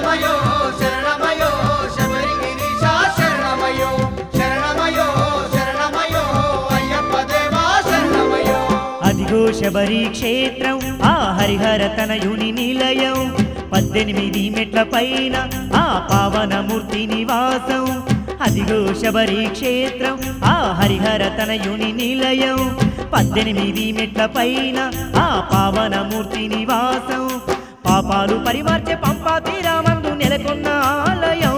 శరణమయో శరణమయో శబరిగిరీశ శరణమయో శరణమయో శరణమయో అయ్యప్ప దేవా శరణమయో అదిగో శబరి క్షేత్రం ఆ హరిహర తనయుని నిలయం పద్దెనిమిది మెట్ల పైన ఆ పావనమూర్తి నివాసం అదిగో శబరి క్షేత్రం ఆ హరిహర తనయుని నిలయం పద్దెనిమిది మెట్ల పైన ఆ పావనమూర్తి నివాసం పాపాలు పరిమార్చే పంపా తీరామందు నెలకొన్న ఆలయం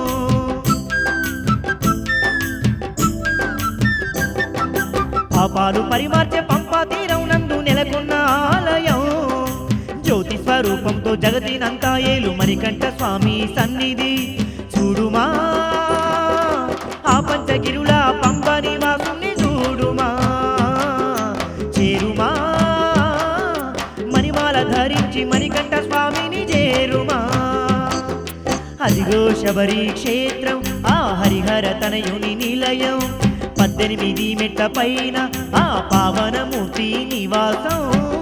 పాపాలు పరిమార్చే పంపా తీరం నందు నెలకొన్న ఆలయం జ్యోతి స్వరూపంతో జగతినంతా ఏలు మరికంఠ స్వామి సన్నిధి చూడుమా ఆ పంచగిరుల పంప నివాసుని చూడుమా చేరుమా మణిమాల ధరించి మణికంఠ స్వామిని చేరుమా అదిగో శబరి క్షేత్రం ఆ హరిహర తనయుని నిలయం పద్దెనిమిది మెట్ల పైన ఆ పావనమూర్తి నివాసం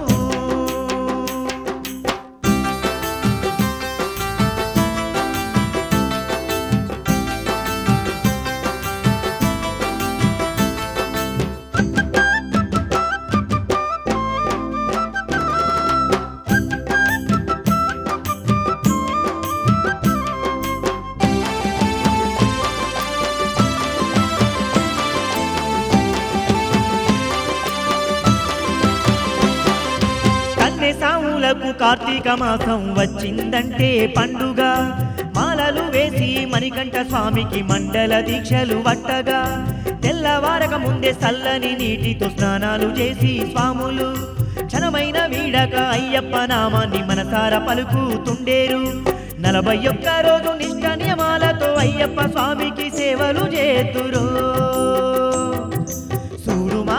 కన్నె సాములకు కార్తీక మాసం వచ్చిందంటే పండుగ మాలలు వేసి మణికంఠ స్వామికి మండల దీక్షలు వట్టగా తెల్లవారక ముందే చల్లని నీటితో స్నానాలు చేసి స్వాములు క్షణమైన వీడక అయ్యప్ప నామాన్ని మనసార పలుకుతుండేరు నలభై ఒక్క రోజు నిష్ట నియమాలతో అయ్యప్ప స్వామికి సేవలు చేతురు చూడుమా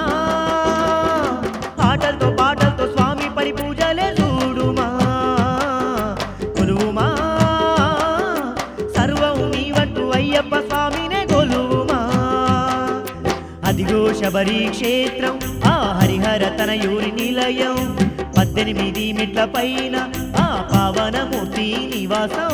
ఆటలతో పాటలతో స్వామి పడి పూజలే చూడుమా కొలువుమా సర్వం నీవంటూ అయ్యప్ప స్వామినే కొలువుమా అదిగో శబరి క్షేత్రం ఆ హరిహర తనయూరి నిలయం పద్దెనిమిది మెట్ల పైన ఆ పావనమూర్తి నివాసం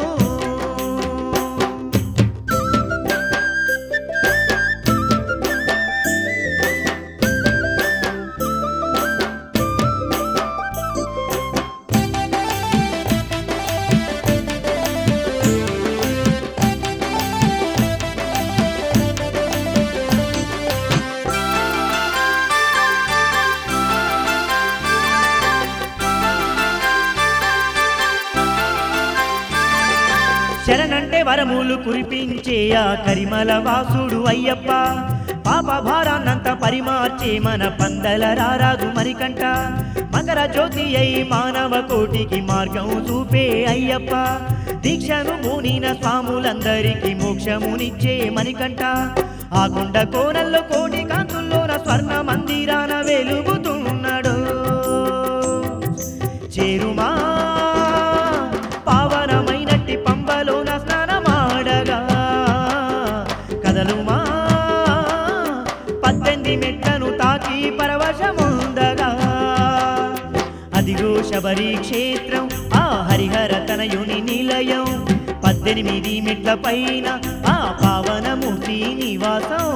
శరణంటే వరములు కురిపించే ఆ కరిమల వాసుడు అయ్యప్ప పాప భారాన్నంత పరిమార్చే మన పందల రారాజు మరికంట మకర జ్యోతి అయి మానవ కోటికి మార్గం చూపే అయ్యప్ప దీక్షను మూనిన స్వాములందరికీ మోక్షమునిచ్చే మణికంట ఆ గుండ కోనల్లో కోటి కాంతుల్లోన స్వర్ణ మందిరాన వెలుగుతున్నాడు చేరుమా పావనమైనట్టి పంబలోన స్నానమాడగా కదలుమా పద్దెనిమిది మెట్లను తాకి పరవశముందగా అదిగో శబరి క్షేత్రం ఆ హరిహర తనయుని నిలయం పద్దెనిమిది మెట్ల పైన ఆ పావనమూర్తి నివాసం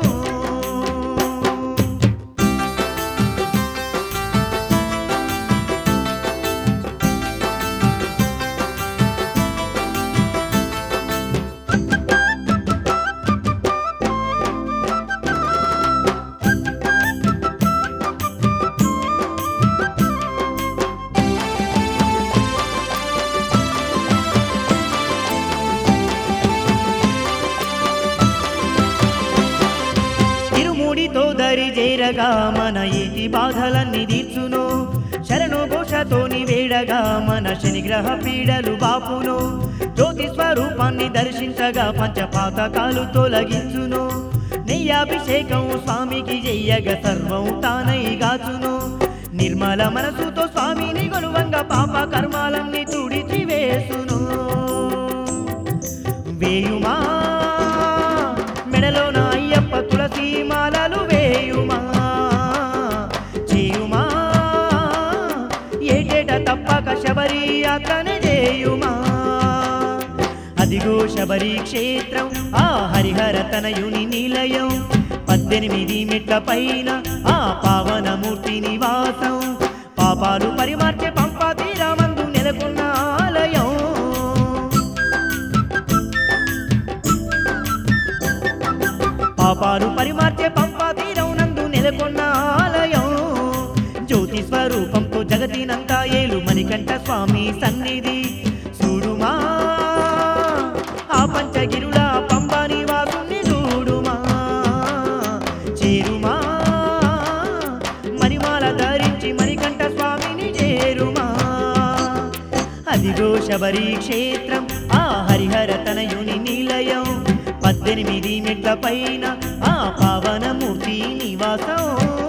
ఇరుముడితో దరి చేరగా మన ఏటి బాధలన్నీ తీర్చును శరణు ఘోషతోని వేడగా మన శనిగ్రహ పీడలు బాపును జ్యోతి స్వరూపాన్ని దర్శించగా పంచపాతకాలు తొలగించును నెయ్యాభిషేకం స్వామికి చెయ్యగ సర్వం తానై గాచును నిర్మల మనసుతో స్వామిని గొలువంగా పాప కర్మాలన్నీ తుడిచి వేసును వేయుమా మెడలోన అయ్యప్ప తులసి మాలలు వేయుమా చేయుమా ఏటేట తప్పక శబరి యాత్రనే చేయుమా అదిగో శబరి క్షేత్రం ఆ హరిహర తనయుని నిలయం పద్దెనిమిది మెట్ల పైన ఆ పావనమూర్తి నివాసం పాపాలు పరిమార్చే పంపా తీరామందు నెలకొన్న ఆలయం పాపాలు పరిమార్చే పంపా తీరం నందు నెలకొన్న ఆలయం జ్యోతి స్వరూపంతో జగతినంతా ఏలు మణికంఠ స్వామి సన్నిధి చూడుమా ఆ పంచగిరుల పంబా నివాసుని చూడుమా చేరుమా మణిమాల ధరించి మణికంఠ స్వామిని చేరుమా అదిగో శబరి క్షేత్రం ఆ హరిహర తనయుని నిలయం పద్దెనిమిది మెట్ల పైన ఆ పావనమూర్తి నివాసం